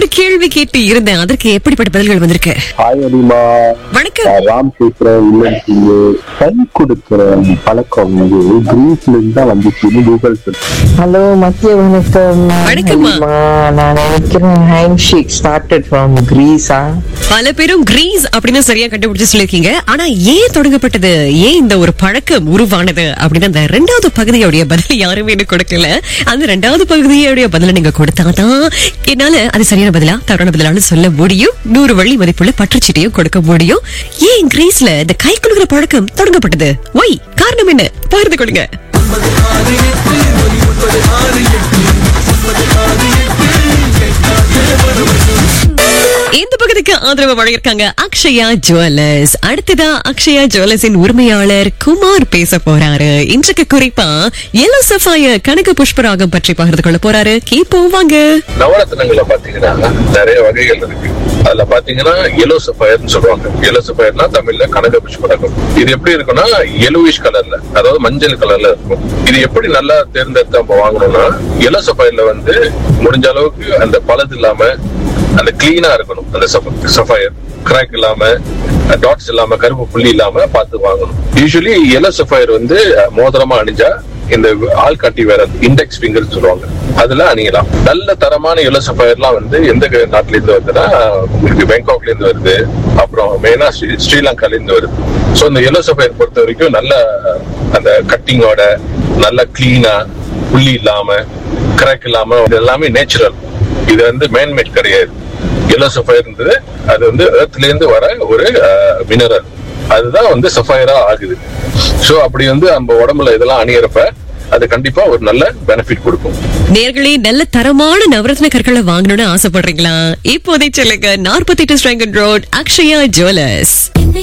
ஒரு கேள்வி கேட்டு இருந்தேன் அதற்கு எப்படிப்பட்ட பதில்கள் வந்திருக்கு ஹாய் அனிமா வணக்கம் நான் ராம் பேசுறேன் இல்லைன்னு கை கொடுக்கிற பழக்கம் வந்து கிரீஸ்ல இருந்து தான் வந்துச்சுன்னு கூகுள் சொல்லு ஹலோ மத்திய வணக்கம் வணக்கம்மா. ஹலிமா. நான் நினைக்கிறேன் ஹேண்ட் ஷேக் ஸ்டார்டட் ஃப்ரம் கிரீஸா பல பேரும் கிரீஸ் அப்படின்னு சரியா கண்டுபிடிச்சு சொல்லிருக்கீங்க ஆனா ஏன் தொடங்கப்பட்டது ஏன் இந்த ஒரு பழக்கம் உருவானது அப்படின்னு அந்த ரெண்டாவது பகுதியோடைய பதில் யாருமே எனக்கு கொடுக்கல அந்த ரெண்டாவது பகுதியோடைய பதில நீங்க கொடுத்தாதான் என்னால அது சரியான பதிலா தவறான பதிலான்னு சொல்ல முடியும் நூறு வழி மதிப்புள்ள பற்றுச்சீட்டையும் கொடுக்க முடியும் ஏன் கிரீஸ்ல இந்த கை குலுக்கிற பழக்கம் தொடங்கப்பட்டது ஒய் காரணம் என்ன பகிர்ந்து கொள்ளுங்க இந்த பகுதிக்கு ஆதரவு வழங்கியிருக்காங்க அக்ஷயா ஜுவல்லர்ஸ் அடுத்ததா அக்ஷயா ஜுவல்லர்ஸின் உரிமையாளர் குமார் பேச போறாரு இன்றைக்கு குறிப்பா எல்லோ சஃபாய கனக புஷ்பராகம் பற்றி பகிர்ந்து கொள்ள போறாரு கேப்போம் வாங்க நவரத்னங்கள்ல பாத்தீங்கன்னா நிறைய வகைகள் இருக்கு அதுல பாத்தீங்கன்னா எல்லோ சஃபயர்னு சொல்லுவாங்க எல்லோ சஃபயர்னா தமிழ்ல கனக புஷ்பரகம் இது எப்படி இருக்கும்னா எல்லோவிஷ் கலர்ல அதாவது மஞ்சள் கலர்ல இருக்கும் இது எப்படி நல்லா தேர்ந்தெடுத்து நம்ம வாங்கணும்னா எல்லோ சஃபயர்ல வந்து முடிஞ்ச அளவுக்கு அந்த பழுது இல்லாம அந்த கிளீனா இருக்கணும் அந்த சஃபயர் கிராக் இல்லாம டாட்ஸ் இல்லாம கருப்பு புள்ளி இல்லாம பார்த்து வாங்கணும் யூஸ்வலி எல்லோ சஃபயர் வந்து அஹ், மோதிரமா அணிஞ்சா இந்த ஆள் காட்டி வேற இண்டெக்ஸ் ஃபிங்கர் சொல்லுவாங்க அதுல அணியலாம் நல்ல தரமான எல்லோ சஃபயர்லாம் வந்து எந்த க- நாட்டுல இருந்து வருதுன்னா உங்களுக்கு பேங்காக்ல இருந்து வருது அப்புறம் மெயினா ஸ்ரீலங்கால இருந்து வருது சோ இந்த எல்லோ சஃபயர் பொறுத்த வரைக்கும் நல்ல அந்த கட்டிங்கோட நல்ல கிளீனா புள்ளி இல்லாம கிராக் இல்லாம இது எல்லாமே நேச்சுரல் இது வந்து மேன்மேட் கிடையாது எல்லோ சஃபயர் இருந்தது அது வந்து எர்த்ல இருந்து வர ஒரு மினரல் அதுதான் வந்து சஃபயரா ஆகுது சோ அப்படி வந்து நம்ம உடம்புல இதெல்லாம் அணியறப்ப அது கண்டிப்பா ஒரு நல்ல பெனிஃபிட் கொடுக்கும் நேர்களே நல்ல தரமான நவரத்ன கற்களை வாங்கணும்னு ஆசைப்படுறீங்களா இப்போதை சொல்லுங்க நாற்பத்தி எட்டு ஸ்ட்ரைங்கன் ரோட் அக்ஷயா ஜுவல்லர்ஸ் என்னை